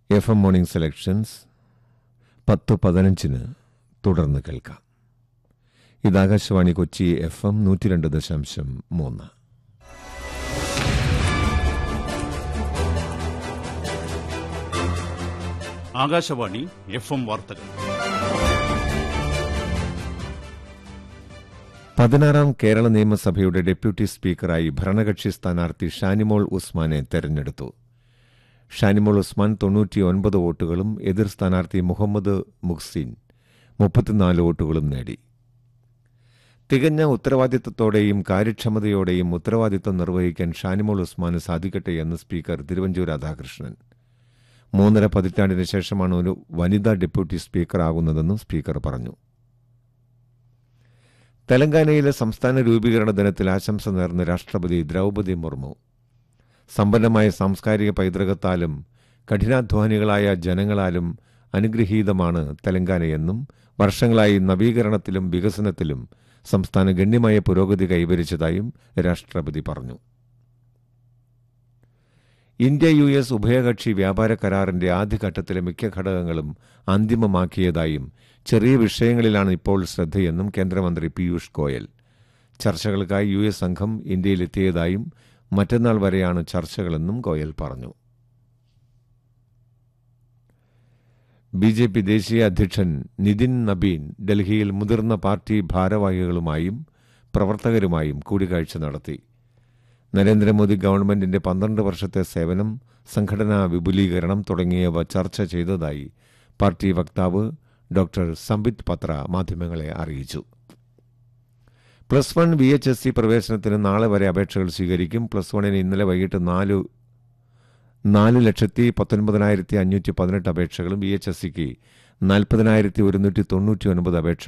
F M morning selections പത്ത് പതിനഞ്ചിന് തുടർന്ന് കേൾക്കാം ഇത് ആകാശവാണി കൊച്ചി എഫ് എം നൂറ്റി രണ്ട് ദശാംശം മൂന്ന് ആകാശവാണി എഫ് എം വാർത്തകൾ പതിനാറാം കേരള നിയമസഭയുടെ ഡെപ്യൂട്ടി സ്പീക്കറായി ഭരണകക്ഷി സ്ഥാനാർത്ഥി ഷാനിമോൾ ഉസ്മാനെ തെരഞ്ഞെടുത്തു ഷാനിമോൾ ഉസ്മാൻ തൊണ്ണൂറ്റിയൊൻപത് വോട്ടുകളും എതിർ സ്ഥാനാർത്ഥി മുഹമ്മദ് മുഹ്സിൻ മുപ്പത്തിനാല് വോട്ടുകളും നേടി തികഞ്ഞ ഉത്തരവാദിത്തത്തോടെയും കാര്യക്ഷമതയോടെയും ഉത്തരവാദിത്തം നിർവഹിക്കാൻ ഷാനിമോൾ ഉസ്മാന് സാധിക്കട്ടെ എന്ന് സ്പീക്കർ തിരുവഞ്ചൂർ രാധാകൃഷ്ണൻ മൂന്നര പതിറ്റാണ്ടിന് ശേഷമാണ് ഒരു വനിതാ ഡെപ്യൂട്ടി സ്പീക്കർ ആകുന്നതെന്നും സ്പീക്കർ പറഞ്ഞു തെലങ്കാനയിലെ സംസ്ഥാന രൂപീകരണ ദിനത്തിൽ ആശംസ നേർന്ന രാഷ്ട്രപതി ദ്രൗപദി മുർമു സമ്പന്നമായ സാംസ്കാരിക പൈതൃകത്താലും കഠിനാധ്വാനികളായ ജനങ്ങളാലും അനുഗ്രഹീതമാണ് തെലങ്കാനയെന്നും വർഷങ്ങളായി നവീകരണത്തിലും വികസനത്തിലും സംസ്ഥാന ഗണ്യമായ പുരോഗതി കൈവരിച്ചതായും രാഷ്ട്രപതി പറഞ്ഞു ഇന്ത്യ യു എസ് ഉഭയകക്ഷി വ്യാപാര കരാറിന്റെ ആദ്യഘട്ടത്തിലെ മിക്ക ഘടകങ്ങളും അന്തിമമാക്കിയതായും ചെറിയ വിഷയങ്ങളിലാണ് ഇപ്പോൾ ശ്രദ്ധയെന്നും കേന്ദ്രമന്ത്രി പീയൂഷ് ഗോയൽ ചർച്ചകൾക്കായി യു എസ് സംഘം ഇന്ത്യയിലെത്തിയതായും മറ്റന്നാൾ വരെയാണ് ചർച്ചകളെന്നും ഗോയൽ പറഞ്ഞു ബി ജെ പി ദേശീയ അധ്യക്ഷൻ നിതിൻ നബീൻ ഡൽഹിയിൽ മുതിർന്ന പാർട്ടി ഭാരവാഹികളുമായും പ്രവർത്തകരുമായും കൂടിക്കാഴ്ച നടത്തി നരേന്ദ്രമോദി ഗവൺമെന്റിന്റെ പന്ത്രണ്ട് വർഷത്തെ സേവനം സംഘടനാ വിപുലീകരണം തുടങ്ങിയവ ചർച്ച ചെയ്തതായി പാർട്ടി വക്താവ് ഡോക്ടർ സംബിത് പത്ര മാധ്യമങ്ങളെ അറിയിച്ചു plus one V H S C പ്രവേശനത്തിന് നാളെ വരെ അപേക്ഷകൾ സ്വീകരിക്കും പ്ലസ് വണ്ണിന് ഇന്നലെ വൈകിട്ട് നാല് നാല് ലക്ഷത്തി പത്തൊൻപതിനായിരത്തി അഞ്ഞൂറ്റി പതിനെട്ട് അപേക്ഷകളും വി എച്ച് എസ് സിക്ക് നാൽപ്പതിനായിരത്തി ഒരുന്നൂറ്റി തൊണ്ണൂറ്റി ഒൻപത് അപേക്ഷ